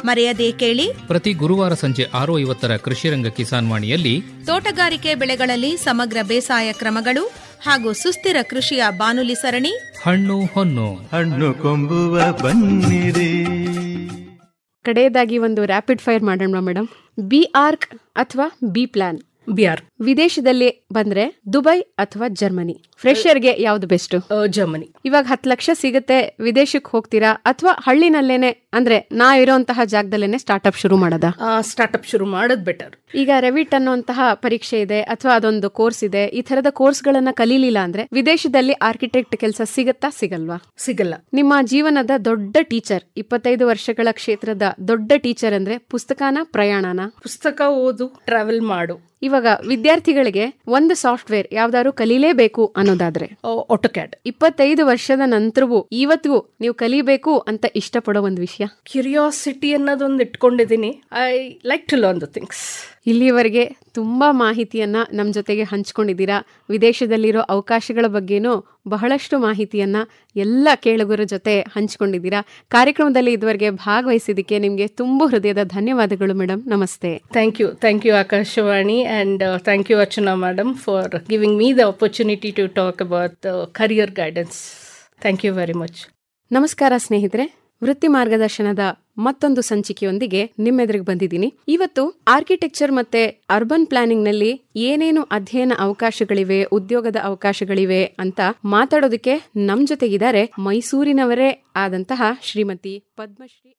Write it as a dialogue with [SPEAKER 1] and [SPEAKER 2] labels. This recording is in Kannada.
[SPEAKER 1] ಮರೆಯದೇ ಕೇಳಿ
[SPEAKER 2] ಪ್ರತಿ ಗುರುವಾರ ಸಂಜೆ ಆರು ಐವತ್ತರ ಕೃಷಿರಂಗ ಕಿಸಾನ್ ವಾಣಿಯಲ್ಲಿ
[SPEAKER 1] ತೋಟಗಾರಿಕೆ ಬೆಳೆಗಳಲ್ಲಿ ಸಮಗ್ರ ಬೇಸಾಯ ಕ್ರಮಗಳು ಹಾಗೂ ಸುಸ್ಥಿರ ಕೃಷಿಯ ಬಾನುಲಿ ಸರಣಿ
[SPEAKER 2] ಹಣ್ಣು ಹೊನ್ನು
[SPEAKER 3] ಹಣ್ಣು ಕೊಂಬುವ ಬನ್ನಿರಿ
[SPEAKER 4] ಕಡೆಯದಾಗಿ ಒಂದು ರ್ಯಾಪಿಡ್ ಫೈರ್ ಮಾಡೋಣ ಮೇಡಮ್ ಬಿ ಆರ್ಕ್ ಅಥವಾ ಬಿ ಪ್ಲಾನ್
[SPEAKER 5] ಬಿಆರ್
[SPEAKER 4] ವಿದೇಶದಲ್ಲಿ ಬಂದ್ರೆ ದುಬೈ ಅಥವಾ ಜರ್ಮನಿ ಫ್ರೆಶರ್ಗೆ ಯಾವ್ದು ಬೆಸ್ಟ್
[SPEAKER 5] ಜರ್ಮನಿ
[SPEAKER 4] ಇವಾಗ ಹತ್ತು ಲಕ್ಷ ಸಿಗುತ್ತೆ ವಿದೇಶಕ್ಕೆ ಹೋಗ್ತೀರಾ ಅಥವಾ ಹಳ್ಳಿನಲ್ಲೇನೆ ಅಂದ್ರೆ ನಾ ಇರೋಂತಹ ಜಾಗದಲ್ಲೇನೆ ಸ್ಟಾರ್ಟ್ಅಪ್ ಶುರು ಮಾಡೋದಾ
[SPEAKER 5] ಸ್ಟಾರ್ಟ್ಅಪ್ ಶುರು ಮಾಡೋದು ಬೆಟರ್
[SPEAKER 4] ಈಗ ರೆವಿಟ್ ಅನ್ನುವಂತಹ ಪರೀಕ್ಷೆ ಇದೆ ಅಥವಾ ಅದೊಂದು ಕೋರ್ಸ್ ಇದೆ ಈ ತರದ ಕೋರ್ಸ್ಗಳನ್ನ ಕಲೀಲಿಲ್ಲ ಅಂದ್ರೆ ವಿದೇಶದಲ್ಲಿ ಆರ್ಕಿಟೆಕ್ಟ್ ಕೆಲಸ ಸಿಗತ್ತಾ ಸಿಗಲ್ವಾ
[SPEAKER 5] ಸಿಗಲ್ಲ
[SPEAKER 4] ನಿಮ್ಮ ಜೀವನದ ದೊಡ್ಡ ಟೀಚರ್ ಇಪ್ಪತ್ತೈದು ವರ್ಷಗಳ ಕ್ಷೇತ್ರದ ದೊಡ್ಡ ಟೀಚರ್ ಅಂದ್ರೆ ಪುಸ್ತಕನ ಪ್ರಯಾಣನ
[SPEAKER 5] ಪುಸ್ತಕ ಓದು ಟ್ರಾವೆಲ್ ಮಾಡು
[SPEAKER 4] ಇವಾಗ ವಿದ್ಯಾರ್ಥಿಗಳಿಗೆ ಒಂದು ಸಾಫ್ಟ್ವೇರ್ ಯಾವ್ದಾದ್ರು ಕಲೀಲೇಬೇಕು ಅನ್ನೋದಾದ್ರೆ
[SPEAKER 5] ಆಟೋಕ್ಯಾಡ್
[SPEAKER 4] ಇಪ್ಪತ್ತೈದು ವರ್ಷದ ನಂತರವೂ ಇವತ್ತಿಗೂ ನೀವು ಕಲಿಬೇಕು ಅಂತ ಇಷ್ಟಪಡೋ ಒಂದು ವಿಷಯ
[SPEAKER 5] ಕ್ಯೂರಿಯಾಸಿಟಿ ಅನ್ನೋದೊಂದು ಇಟ್ಕೊಂಡಿದ್ದೀನಿ I like to learn the things
[SPEAKER 4] ಇಲ್ಲಿಯವರೆಗೆ ತುಂಬಾ ಮಾಹಿತಿಯನ್ನ ನಮ್ಮ ಜೊತೆಗೆ ಹಂಚ್ಕೊಂಡಿದ್ದೀರಾ ವಿದೇಶದಲ್ಲಿರೋ ಅವಕಾಶಗಳ ಬಗ್ಗೆನೂ ಬಹಳಷ್ಟು ಮಾಹಿತಿಯನ್ನ ಎಲ್ಲ ಕೇಳುಗರ ಜೊತೆ ಹಂಚ್ಕೊಂಡಿದ್ದೀರಾ ಕಾರ್ಯಕ್ರಮದಲ್ಲಿ ಇದುವರೆಗೆ ಭಾಗವಹಿಸಿದ್ದಕ್ಕೆ ನಿಮಗೆ ತುಂಬು ಹೃದಯದ ಧನ್ಯವಾದಗಳು ಮೇಡಮ್ ನಮಸ್ತೆ
[SPEAKER 5] thank you thank you Akashvani and thank you Archana madam for giving me the opportunity to talk about career guidance thank you very much
[SPEAKER 4] ನಮಸ್ಕಾರ ಸ್ನೇಹಿತರೆ ವೃತ್ತಿ ಮಾರ್ಗದರ್ಶನದ ಮತ್ತೊಂದು ಸಂಚಿಕೆಯೊಂದಿಗೆ ನಿಮ್ಮೆದುರಿಗೆ ಬಂದಿದ್ದೀನಿ ಇವತ್ತು ಆರ್ಕಿಟೆಕ್ಚರ್ ಮತ್ತೆ ಅರ್ಬನ್ ಪ್ಲಾನಿಂಗ್ ನಲ್ಲಿ ಏನೇನು ಅಧ್ಯಯನ ಅವಕಾಶಗಳಿವೆ ಉದ್ಯೋಗದ ಅವಕಾಶಗಳಿವೆ ಅಂತ ಮಾತಾಡೋದಕ್ಕೆ ನಮ್ ಜೊತೆಗಿದ್ದಾರೆ ಮೈಸೂರಿನವರೇ ಆದಂತಹ ಶ್ರೀಮತಿ ಪದ್ಮಶ್ರೀ